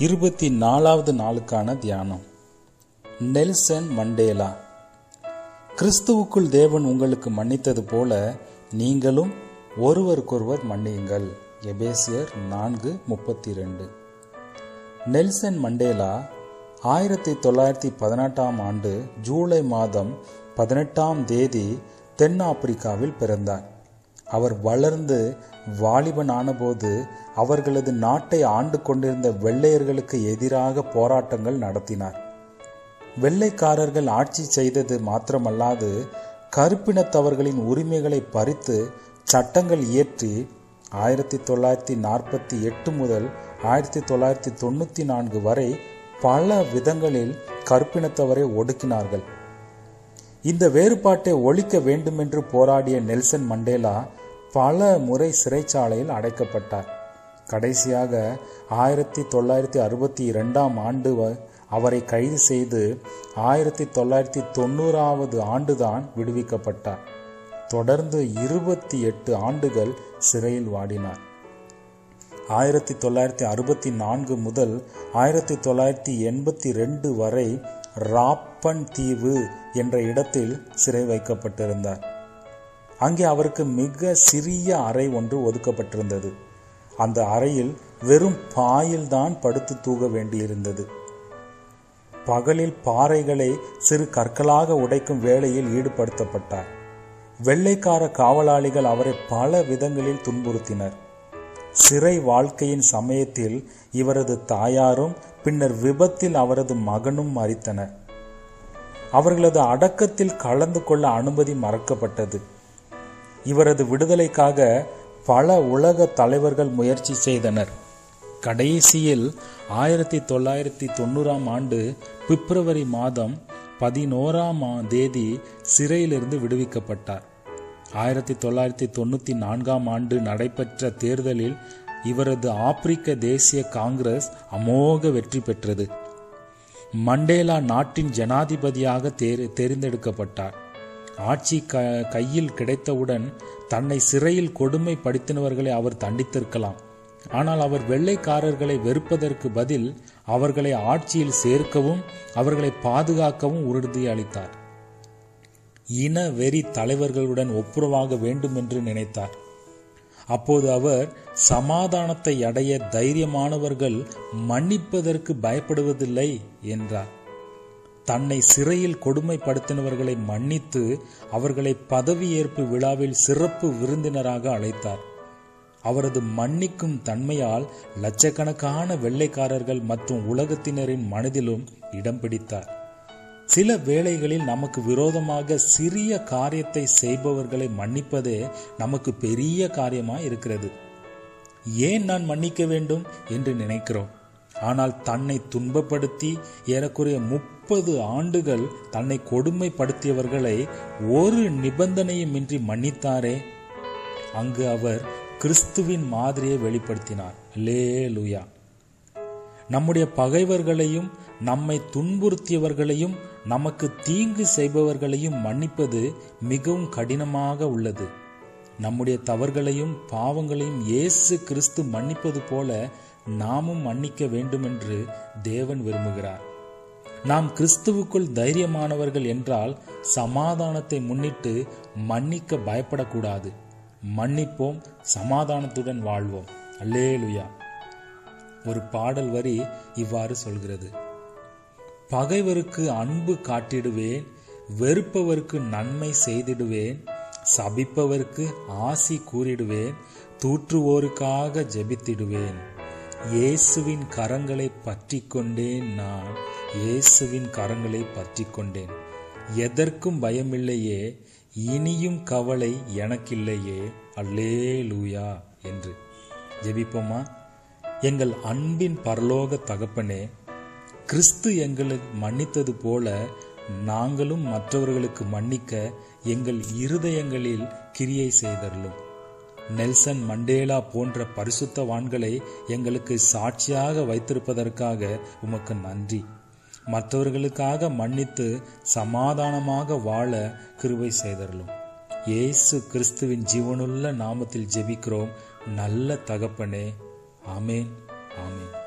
இருபத்தி நாலாவது நாளுக்கான தியானம் நெல்சன் மண்டேலா கிறிஸ்துவுக்குள் தேவன் உங்களுக்கு மன்னித்தது போல நீங்களும் ஒருவருக்கொருவர் மன்னியுங்கள் எபேசியர் நான்கு முப்பத்தி ரெண்டு நெல்சன் மண்டேலா ஆயிரத்தி தொள்ளாயிரத்தி பதினெட்டாம் ஆண்டு ஜூலை மாதம் பதினெட்டாம் தேதி தென்னாப்பிரிக்காவில் பிறந்தார் அவர் வளர்ந்து வாலிபனானபோது அவர்களது நாட்டை ஆண்டு கொண்டிருந்த வெள்ளையர்களுக்கு எதிராக போராட்டங்கள் நடத்தினார் வெள்ளைக்காரர்கள் ஆட்சி செய்தது மாத்திரமல்லாது கருப்பினத்தவர்களின் உரிமைகளை பறித்து சட்டங்கள் இயற்றி ஆயிரத்தி தொள்ளாயிரத்தி நாற்பத்தி எட்டு முதல் ஆயிரத்தி தொள்ளாயிரத்தி தொண்ணூற்றி நான்கு வரை பல விதங்களில் கருப்பினத்தவரை ஒடுக்கினார்கள் இந்த வேறுபாட்டை ஒழிக்க வேண்டுமென்று போராடிய நெல்சன் மண்டேலா பல முறை சிறைச்சாலையில் அடைக்கப்பட்டார் கடைசியாக ஆயிரத்தி தொள்ளாயிரத்தி அறுபத்தி இரண்டாம் ஆண்டு அவரை கைது செய்து ஆயிரத்தி தொள்ளாயிரத்தி தொண்ணூறாவது ஆண்டுதான் விடுவிக்கப்பட்டார் தொடர்ந்து இருபத்தி எட்டு ஆண்டுகள் சிறையில் வாடினார் ஆயிரத்தி தொள்ளாயிரத்தி அறுபத்தி நான்கு முதல் ஆயிரத்தி தொள்ளாயிரத்தி எண்பத்தி ரெண்டு வரை ராப்பன் தீவு என்ற இடத்தில் சிறை வைக்கப்பட்டிருந்தார் அங்கே அவருக்கு மிக சிறிய அறை ஒன்று ஒதுக்கப்பட்டிருந்தது அந்த அறையில் வெறும் பாயில்தான் படுத்து தூங்க வேண்டியிருந்தது பகலில் பாறைகளை சிறு கற்களாக உடைக்கும் வேலையில் ஈடுபடுத்தப்பட்டார் வெள்ளைக்கார காவலாளிகள் அவரை பல விதங்களில் துன்புறுத்தினர் சிறை வாழ்க்கையின் சமயத்தில் இவரது தாயாரும் பின்னர் விபத்தில் அவரது மகனும் மறித்தனர் அவர்களது அடக்கத்தில் கலந்து கொள்ள அனுமதி மறக்கப்பட்டது இவரது விடுதலைக்காக பல உலக தலைவர்கள் முயற்சி செய்தனர் கடைசியில் ஆயிரத்தி தொள்ளாயிரத்தி தொண்ணூறாம் ஆண்டு பிப்ரவரி மாதம் பதினோராம் தேதி சிறையிலிருந்து விடுவிக்கப்பட்டார் ஆயிரத்தி தொள்ளாயிரத்தி தொண்ணூற்றி நான்காம் ஆண்டு நடைபெற்ற தேர்தலில் இவரது ஆப்பிரிக்க தேசிய காங்கிரஸ் அமோக வெற்றி பெற்றது மண்டேலா நாட்டின் ஜனாதிபதியாக தேர்ந்தெடுக்கப்பட்டார் ஆட்சி க கையில் கிடைத்தவுடன் தன்னை சிறையில் கொடுமைப்படுத்தினவர்களை அவர் தண்டித்திருக்கலாம் ஆனால் அவர் வெள்ளைக்காரர்களை வெறுப்பதற்கு பதில் அவர்களை ஆட்சியில் சேர்க்கவும் அவர்களை பாதுகாக்கவும் உறுதி அளித்தார் இன வெறி தலைவர்களுடன் ஒப்புரவாக வேண்டும் என்று நினைத்தார் அப்போது அவர் சமாதானத்தை அடைய தைரியமானவர்கள் மன்னிப்பதற்கு பயப்படுவதில்லை என்றார் தன்னை சிறையில் கொடுமைப்படுத்தினவர்களை மன்னித்து அவர்களை பதவியேற்பு விழாவில் சிறப்பு விருந்தினராக அழைத்தார் அவரது மன்னிக்கும் தன்மையால் லட்சக்கணக்கான வெள்ளைக்காரர்கள் மற்றும் உலகத்தினரின் மனதிலும் இடம் பிடித்தார் சில வேளைகளில் நமக்கு விரோதமாக சிறிய காரியத்தை செய்பவர்களை மன்னிப்பதே நமக்கு பெரிய காரியமாய் இருக்கிறது ஏன் நான் மன்னிக்க வேண்டும் என்று நினைக்கிறோம் ஆனால் தன்னை துன்பப்படுத்தி ஏறக்குறைய முப்பது ஆண்டுகள் தன்னை கொடுமைப்படுத்தியவர்களை ஒரு நிபந்தனையுமின்றி மன்னித்தாரே அங்கு அவர் கிறிஸ்துவின் மாதிரியை வெளிப்படுத்தினார் லே லுயா நம்முடைய பகைவர்களையும் நம்மை துன்புறுத்தியவர்களையும் நமக்கு தீங்கு செய்பவர்களையும் மன்னிப்பது மிகவும் கடினமாக உள்ளது நம்முடைய தவறுகளையும் பாவங்களையும் இயேசு கிறிஸ்து மன்னிப்பது போல நாமும் மன்னிக்க வேண்டுமென்று தேவன் விரும்புகிறார் நாம் கிறிஸ்துவுக்குள் தைரியமானவர்கள் என்றால் சமாதானத்தை முன்னிட்டு மன்னிக்க பயப்படக்கூடாது மன்னிப்போம் சமாதானத்துடன் வாழ்வோம் அல்லேலுயா ஒரு பாடல் வரி இவ்வாறு சொல்கிறது பகைவருக்கு அன்பு காட்டிடுவேன் வெறுப்பவருக்கு நன்மை செய்திடுவேன் சபிப்பவருக்கு ஆசி கூறிடுவேன் தூற்றுவோருக்காக ஜெபித்திடுவேன் இயேசுவின் கரங்களை பற்றி கொண்டேன் நான் இயேசுவின் கரங்களை பற்றி கொண்டேன் எதற்கும் பயமில்லையே இனியும் கவலை எனக்கில்லையே அல்லே லூயா என்று ஜெபிப்போமா எங்கள் அன்பின் பரலோக தகப்பனே கிறிஸ்து எங்களை மன்னித்தது போல நாங்களும் மற்றவர்களுக்கு மன்னிக்க எங்கள் இருதயங்களில் கிரியை செய்தருளும் நெல்சன் மண்டேலா போன்ற பரிசுத்தவான்களை எங்களுக்கு சாட்சியாக வைத்திருப்பதற்காக உமக்கு நன்றி மற்றவர்களுக்காக மன்னித்து சமாதானமாக வாழ கிருபை செய்தருளும் இயேசு கிறிஸ்துவின் ஜீவனுள்ள நாமத்தில் ஜெபிக்கிறோம் நல்ல தகப்பனே ஆமேன் ஆமேன்